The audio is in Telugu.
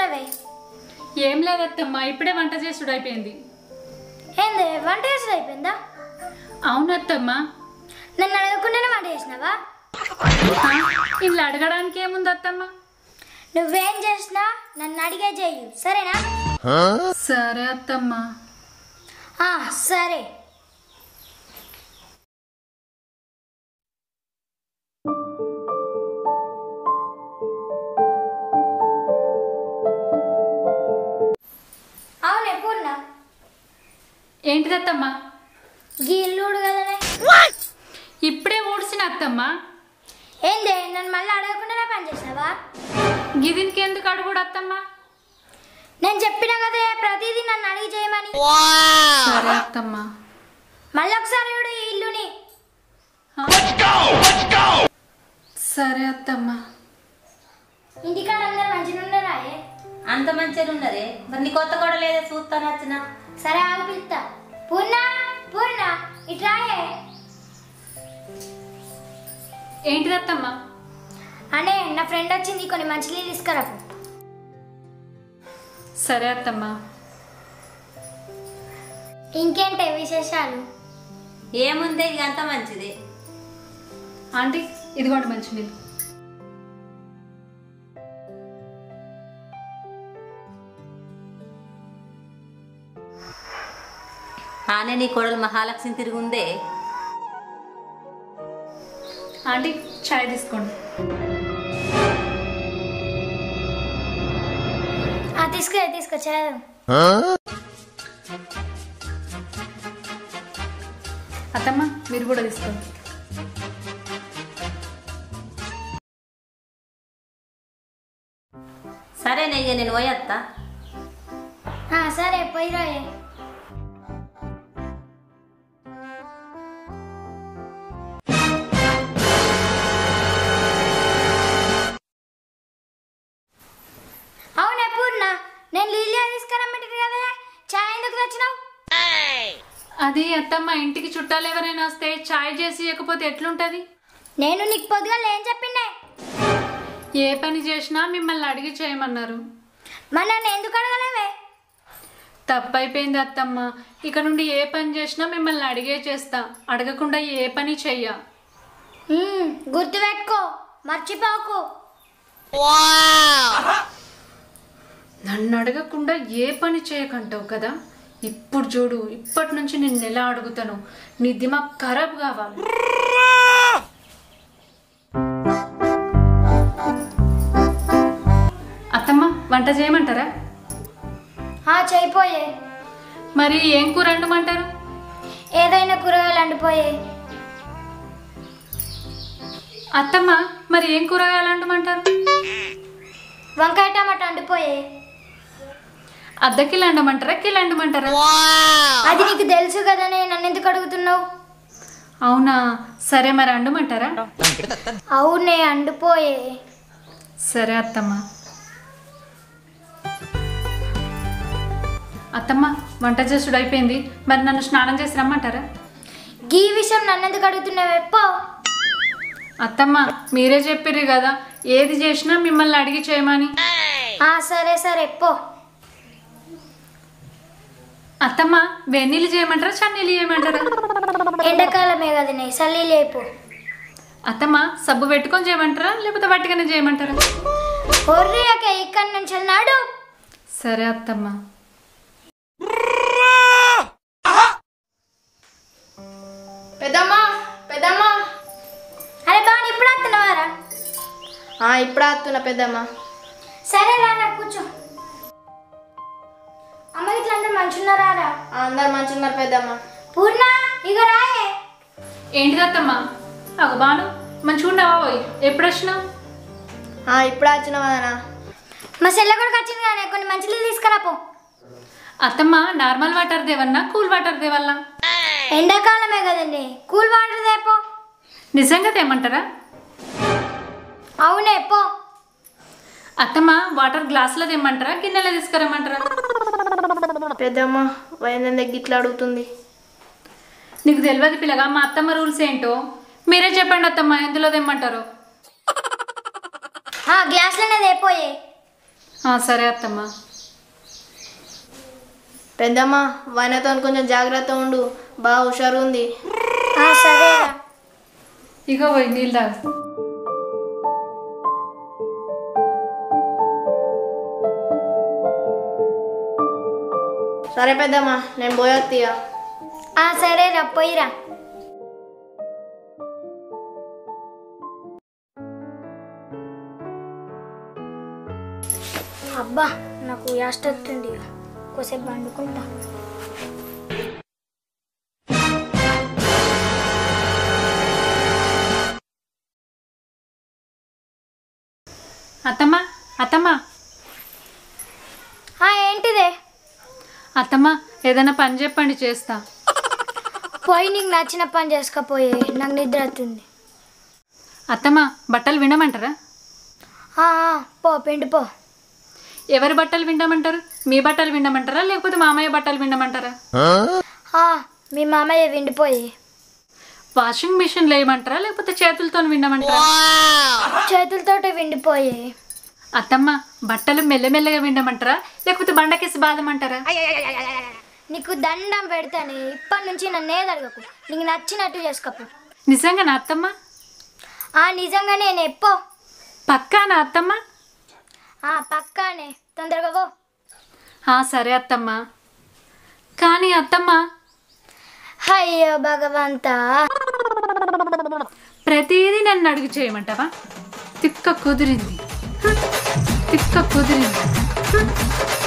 చేస్తున్నావే ఏం లేదత్తమ్మా ఇప్పుడే వంట చేసుడు అయిపోయింది ఏంది వంట చేసుడు అయిపోయిందా అవునత్తమ్మా నన్ను అడగకుండానే వంట చేసినావా ఆ, ఇలా అడగడానికి ఏముంది అత్తమ్మా నువ్వేం చేసినా నన్ను అడిగే చెయ్యు సరేనా సరే అత్తమ్మా ఆ, సరే అవునే పూర్ణ ఏంటిదత్తమ్మా గీ ఇల్లుడు కదనే ఇప్పుడే ఊడ్చిన అత్తమ్మా ఏందే నన్ను మళ్ళీ అడగకుండానే పని చేసినావా గిదినికి ఎందుకు అడుగుడు అత్తమ్మా నేను చెప్పిన కదే ప్రతిదీ నన్ను అడిగి చేయమని సరే అత్తమ్మా మళ్ళీ ఒకసారి చూడు ఈ ఇల్లుని సరే అత్తమ్మా ఇంటికాడ అందరు మంచిగా ఉండరాయే అంత మంచిగా ఉన్నదే మరి నీ కొత్త కూడా లేదా చూస్తాను వచ్చిన సరే ఆగు పిలుస్తా పూర్ణ పూర్ణ ఇట్రాయే ఏంటిదత్తమ్మా అనే నా ఫ్రెండ్ వచ్చింది కొన్ని మంచినీళ్ళు తీసుకురా పో. సరే అత్తమ్మా ఇంకేంటే విశేషాలు ఏముంది ఇక అంత మంచిది ఆంటీ ఇదిగోండి మంచి నీళ్ళు ఆనే నీ కొడలు మహాలక్ష్మి తిరుగుందే ఆంటీ చాయ్ తీసుకోండి ఆ తీసుకురా తీసుకో చదువు అత్తమ్మ మీరు కూడా తీసుకోండి సరే ఇక నేను పోయేస్తా ఆ, సరే పోయి రాయే అవునే పూర్ణ నేను లీలియా తీసుకురమ్మంటుంది కదా చాయ్ ఎందుకు తెచ్చినావు అది అత్తమ్మ ఇంటికి చుట్టాలు ఎవరైనా వస్తే చాయ్ చేసి ఇవ్వకపోతే ఎట్లుంటది నేను నీకు పొద్దుగా ఏం చెప్పిండే ఏ పని చేసినా మిమ్మల్ని అడిగి చేయమన్నారు మరి నన్ను ఎందుకు అడగలేవే తప్పైపోయింది అత్తమ్మ ఇక నుండి ఏ పని చేసినా మిమ్మల్ని అడిగే చేస్తా అడగకుండా ఏ పని చెయ్య ఉమ్, గుర్తుపెట్టుకో మర్చిపోకు నన్ను అడగకుండా ఏ పని చేయకంటావు కదా ఇప్పుడు చూడు ఇప్పటి నుంచి నేను ఎలా అడుగుతాను నీ దిమాగ్ ఖరాబ్ కావాలి అత్తమ్మ వంట చేయమంటారా ఆ చేయిపోయే మరి ఏం కూర వండమంటారు ఏదైనా కూరగాయలు అండిపోయే అత్తమ్మ మరి ఏం కూరగాయలు వండమంటారు వంకాయ టమాటా అండిపోయే అర్ధ కిలో వండమంటారా కిలో వండమంటారా అది నీకు తెలుసు కదనే నన్ను ఎందుకు అడుగుతున్నావు అవునా సరే మరి వండమంటారా అవునే అండిపోయే సరే అత్తమ్మ అత్తమ్మ వంట చేసుడు అయిపోయింది మరి నన్ను స్నానం చేసి రమ్మంటారా గీ విషయం నన్ను ఎందుకు అడుగుతున్నావు ఎప్పో అత్తమ్మ మీరే చెప్పిర్రు కదా ఏది చేసినా మిమ్మల్ని అడిగి చేయమని ఆ సరే సరే పో అత్తమ్మ వెన్నీళ్ళు చేయమంటారా చన్నీళ్ళు చేయమంటారా ఎండాకాలమే కదనే చల్లి లేపు అత్తమ్మ సబ్బు పెట్టుకొని చేయమంటారా లేకపోతే వట్టిగానే చేయమంటారా ఒర్రియాక ఇక్కడి నుంచి నాడు సరే అత్తమ్మ పెద్దమ్మా పెద్దమ్మా అరే బాగా ఇప్పుడు వస్తున్నావారా ఆ, ఇప్పుడే వస్తున్నా పెద్దమ్మా సరే రారా కూర్చో అమ్మ ఇట్లా అందరు మంచున్నారా రా ఆ, అందరు మంచిగా ఉన్నారు పెద్దమ్మ పూర్ణ ఇక రాయే ఏంటిది అత్తమ్మ అగ బాను మంచిగా ఉండవా పోయి ఎప్పుడు వచ్చినావు ఆ, ఇప్పుడే వచ్చిన వదనా మా చెల్లె కూడా వచ్చింది కానీ కొన్ని మంచి నీళ్ళు తీసుకురా పో అత్తమ్మ నార్మల్ వాటర్ దేవన్నా కూల్ వాటర్ దేవల్లా ఎండాకాలమే కదండి కూల్ వాటర్ తేపో నిజంగా తేమంటారా అవునే పో అత్తమ్మ వాటర్ గ్లాసులో తెమ్మంటారా గిన్నెలో తీసుకురమ్మంటారా పెద్దమ్మ వైద్యం దగ్గర ఇట్లా అడుగుతుంది నీకు తెలియదు పిల్లగా మా అత్తమ్మ రూల్స్ ఏంటో మీరే చెప్పండి అత్తమ్మ ఎందులో తెమ్మంటారు ఆ గ్లాస్లోనే తేపోయే ఆ, సరే అత్తమ్మ పెద్దమ్మ వనతో కొంచెం జాగ్రత్త ఉండు బాగా హుషారు ఉంది ఆ, సరేరా ఇగో పోయి నీళ్ళు తాగు సరే పెద్దమ్మ నేను పోయొత్తియా ఆ, సరేరా పోయిరా అబ్బా నాకు యాస్ట్ వస్తుంది కొసేపు వండుకుంటా అత్తమ్మ అత్తమ్మ ఆ, ఏంటిదే అత్తమ్మ ఏదైనా పని చెప్పండి చేస్తా పోయి నీకు నచ్చిన పని చేసుకోపోయే నాకు నిద్ర వస్తుంది అత్తమ్మ బట్టలు వినమంటారా ఆ, ఆ, పో పిండి పో ఎవరి బట్టలు వినమంటారు మీ బట్టలు వినమంటారా లేకపోతే మామయ్య బట్టలు వినమంటారా ఆ, మీ మామయ్య విండిపోయి వాషింగ్ మిషన్లో వేయమంటారా లేకపోతే చేతులతో వినమంటారా చేతులతోటి విండిపోయి అత్తమ్మ బట్టలు మెల్లమెల్లగా వినమంటారా లేకపోతే బండకేసి బాదమంటారా నీకు దండం పెడతాను ఇప్పటి నుంచి నన్ను ఏది అడగకు నీకు నచ్చినట్టు చేసుకోపు నిజంగా నా అత్తమ్మ ఆ నిజంగా నేను ఎప్పో పక్కా నా అత్తమ్మ ఆ పక్కానే తొందరగా పో ఆ, సరే అత్తమ్మ కానీ అత్తమ్మ అయ్యో భగవంతా ప్రతిదీ నన్ను అడుగు చేయమంటావా తిక్క కుదిరింది హ, తిక్క కుదిరింది హ.